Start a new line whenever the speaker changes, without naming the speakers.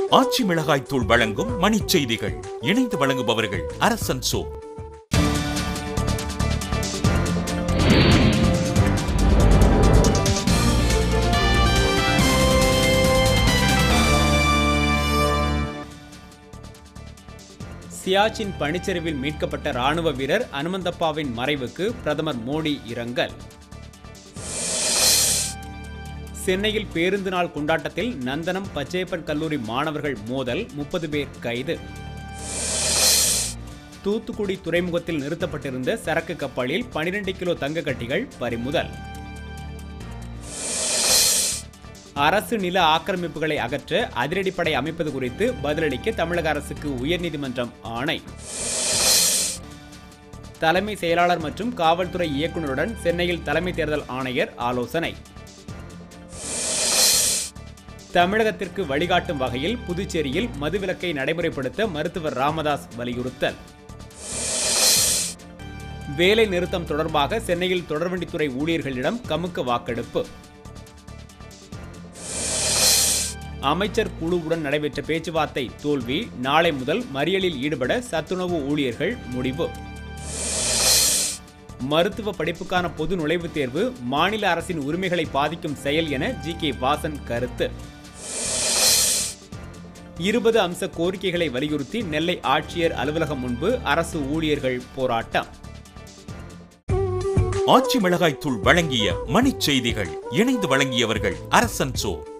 ஆச்சி மிளகாய் தூள் வழங்கும் மணிச் செய்திகள் இணைந்து வழங்குபவர்கள் அரசன் சோ
சியாச்சின் பனிச்சரிவில் மீட்கப்பட்ட ராணுவ வீரர் அனுமந்தப்பாவின் மறைவுக்கு பிரதமர் மோடி இரங்கல் சென்னையில் பேருந்து நாள் கொண்டாட்டத்தில் நந்தனம் பச்சையப்பன் கல்லூரி மாணவர்கள் மோதல் முப்பது பேர் கைது தூத்துக்குடி துறைமுகத்தில் நிறுத்தப்பட்டிருந்த சரக்கு கப்பலில் 12 கிலோ தங்க கட்டிகள் பறிமுதல் அரசு நில ஆக்கிரமிப்புகளை அகற்ற அதிரடிப்படை அமைப்பது குறித்து பதிலளிக்க தமிழக அரசுக்கு உயர்நீதிமன்றம் ஆணை தலைமை செயலாளர் மற்றும் காவல்துறை இயக்குநருடன் சென்னையில் தலைமை தேர்தல் ஆணையர் ஆலோசனை தமிழகத்திற்கு வழிகாட்டும் வகையில் புதுச்சேரியில் மதுவிலக்கை நடைமுறைப்படுத்த மருத்துவர் ராமதாஸ் வலியுறுத்தல் வேலை நிறுத்தம் தொடர்பாக சென்னையில் தொடர்வண்டித்துறை ஊழியர்களிடம் கமுக்க வாக்கெடுப்பு அமைச்சர் குழுவுடன் நடைபெற்ற பேச்சுவார்த்தை தோல்வி நாளை முதல் மறியலில் ஈடுபட சத்துணவு ஊழியர்கள் முடிவு மருத்துவ படிப்புக்கான பொது நுழைவுத் தேர்வு மாநில அரசின் உரிமைகளை பாதிக்கும் செயல் என ஜி கே வாசன் கருத்து இருபது அம்ச கோரிக்கைகளை வலியுறுத்தி நெல்லை ஆட்சியர் அலுவலகம் முன்பு அரசு ஊழியர்கள் போராட்டம்
ஆச்சி மிளகாய் தூள் வழங்கிய மணிச் செய்திகள் இணைந்து வழங்கியவர்கள் அரசன் சோ